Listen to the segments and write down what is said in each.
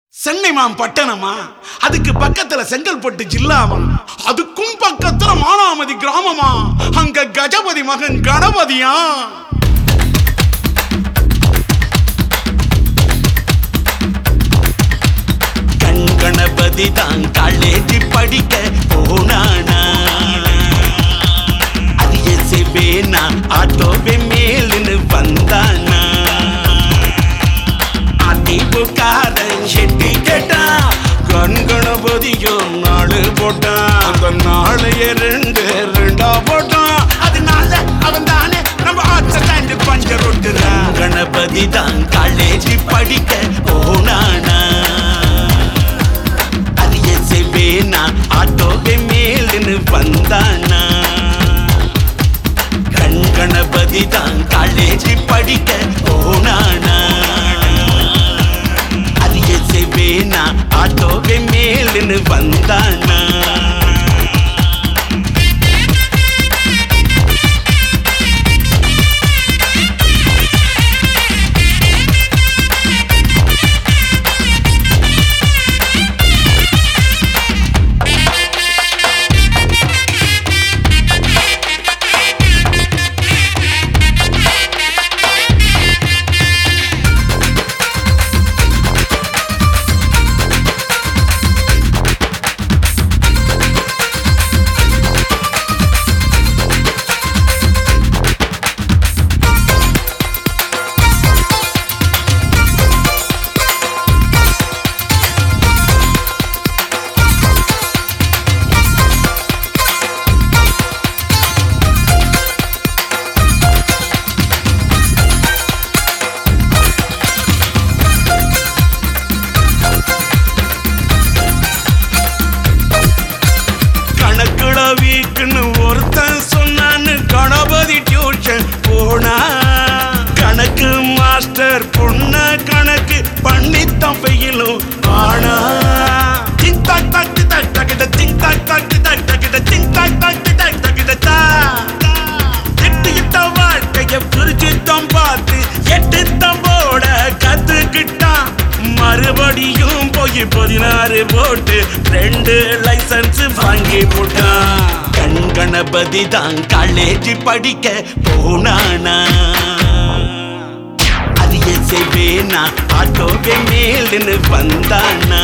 சென்னை மாம் பட்டணமா அதுக்கு பக்கத்துல செங்கல்பட்டு ஜில்லாமா அதுக்கும் பக்கத்துல மானாமதி கிராமமா அங்க கஜபதி மகன் கணபதியா கண் கணபதி தான் காலேஜ் படிக்க போனானா அது எசைவேனா ஆட்டோவே மேலுன்னு வந்தானா அதிமுகாரன் செட்டி கேட்டான் கண் கணபதியோ நாலு போட்டான் அந்த நாளைய ரெண்டு ரெண்டா போட்டான் அதனால அவன் தானே நம்ம ஆட்சி ஸ்டாண்டு பஞ்சர் ஒட்டுறான் கணபதி தான் காலேஜ் படிக்க போனானா அது எசைவேனா ஆட்டோவே மேலுன்னு வந்தானா கண் கணபதி தான் காலேஜ் படிக்க போனானா அது எசைவேனா ஆட்டோவே மேலுன்னு வந்தானா கணக்குல வீக்குன்னு ஒருத்தன் சொன்னான்னு கணபதி டியூஷன் போனா கணக்கு மாஸ்டர் பொண்ண கணக்கு பண்ணித்தான் பெயிலும் ஆனா டிங் டாக் டாக் டி டாக் டாக்கிட்ட டிங் டாக் டாக் டி டாக் டாக்கிட்ட டிங் டாக் டாக் டி டாக் டாக்கிட்ட தா எட்டு இட்ட வாழ்க்கைய பிரிச்சுத்தான் பார்த்து எட்டு தம்போட கத்துக்கிட்டான் மறுபடியும் போய் பதினாறு போட்டு ரெண்டு லைசன்ஸ் வாங்கி போட்டான் கண் கணபதி தான் காலேஜ் படிக்க போனானா அது எசைவேனா ஆட்டோவே மேலுன்னு வந்தானா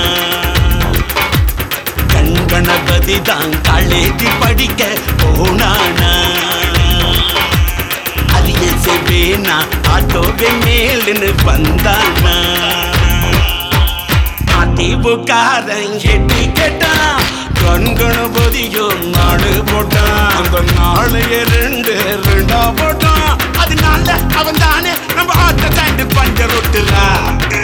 கண் கணபதி தான் காலேஜ் படிக்க போனானா அது எசைவேனா ஆட்டோவே மேலுன்னு வந்தானா அதிமுகாரன் எட்டி கேட்டான் கண் கணபதியோ நாடு போட்டான் அந்த நாளைய ரெண்டு ரெண்டா போட்டான் அதனால அவன் தானே நம்ம ஆட்ட தாண்டி பஞ்சர் ஒட்டுறான்